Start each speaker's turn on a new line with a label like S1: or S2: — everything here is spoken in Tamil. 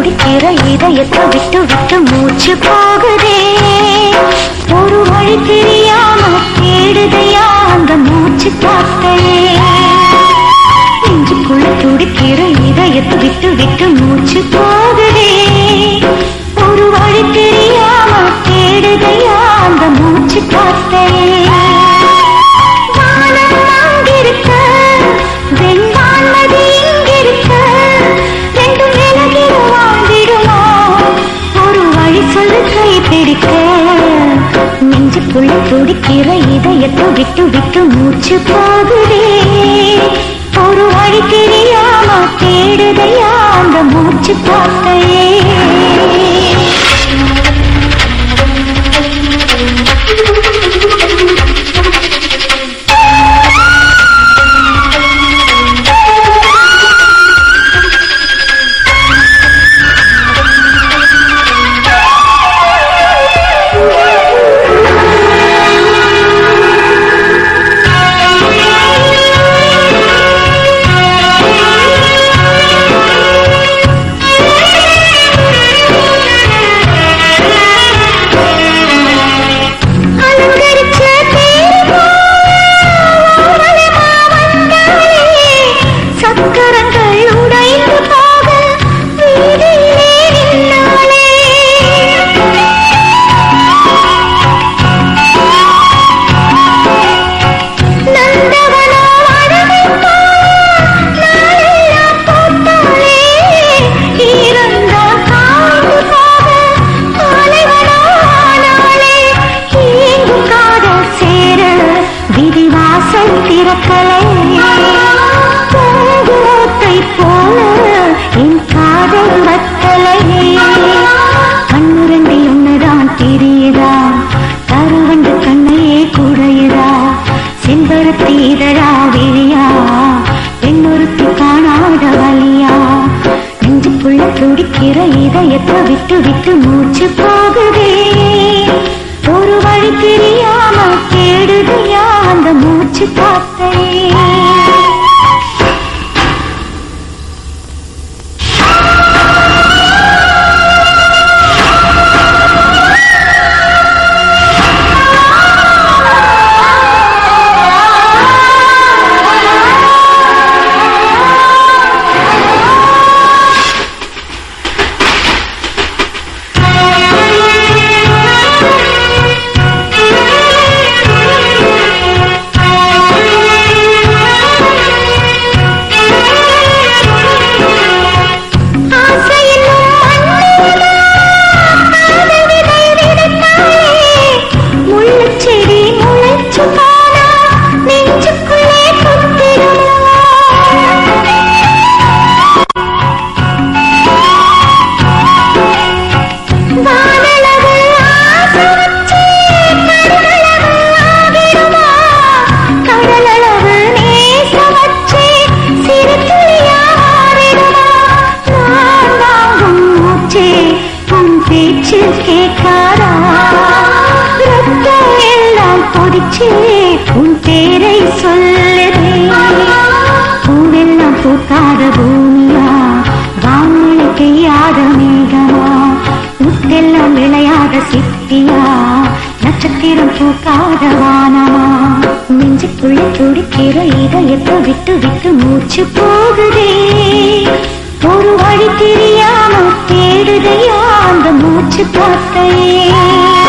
S1: துடிக்கிற இதயத்தை விட்டு விட்டு மூச்சு போகுதே ஒரு வழி தெரியாம தேடுதையா அந்த மூச்சு காத்தையே நெஞ்சுக்குள்ள துடிக்கிற இதயத்தை விட்டு விட்டு மூச்சு போகுதே ஒரு வழி தெரியாம தேடுதையா அந்த மூச்சு காத்தையே வானம் அங்கிருக்க, வெண்வான்மதி இங்கிருக்க, ரெண்டும் விலகிட வாழ்ந்திடுமோ? ஒரு வழி சொல்லு கை பிடிக்க நெஞ்சுக்குள்ள துடிக்கிற இதயத்தை விட்டு விட்டு மூச்சு போகுதே ஒரு வழி தெரியாம தேடுதையா அந்த மூச்சு பார்த்தையே அலங்கரிச்ச தேவா, ஓரளவா வந்தாயே. சக்கரங்கள் உடைந்து போக வீதியிலே நின்னாளே. நந்தவனோ அழகுப்பா, நாளெல்லாம் பூத்தாளே. ஈரந்தான் காய்ந்து போக பாலைவனோ ஆனாளே. ஏங்கும் காதல் சேர விதிவாசல் திறக்கலை பூங்கோத்தை போல என் காதல் வத்தலையே கண்ணுரண்டி ஒண்ணுதான் தெரியுதா கருவண்டு கண்ணையே குழையுதா செம்பருத்தி இதழா விழியா பெண்ணொருத்தி காணாத வலியா நெஞ்சுக்குள்ள துடிக்கிற இதயத்தை விட்டு விட்டு மூச்சு போகுதே ஒரு வழி தெரியாம தேடுதையா அந்த மூச்சு காத்தையே முள்ளுச்செடி முளைச்சு போனா நெஞ்சுக்குள்ளே குத்திடுமா வானளவு ஆசை வச்சு கடலளவு ஆகிடுமா? கடலளவு நேசம் வச்சு சிறு துளியா மாறிடுமா? நான் வாங்கும் மூச்சே உன் பேச்சு கேட்காதா? ரத்தம் எல்லாம் கொதிச்சு உன் பேரை சொல்லுதே பூவெல்லாம் பூக்காத பூமியா வான்மழை பெய்யாத மேகமா முத்தெல்லாம் விளையாத சித்தியா நட்சத்திரம் பூக்காத வானமா நெஞ்சுக்குள்ள துடிக்கிற இதயத்தை விட்டு விட்டு மூச்சு போகுதே ஒரு வழி தெரியாம தேடுதையா அந்த மூச்சு பார்த்தையே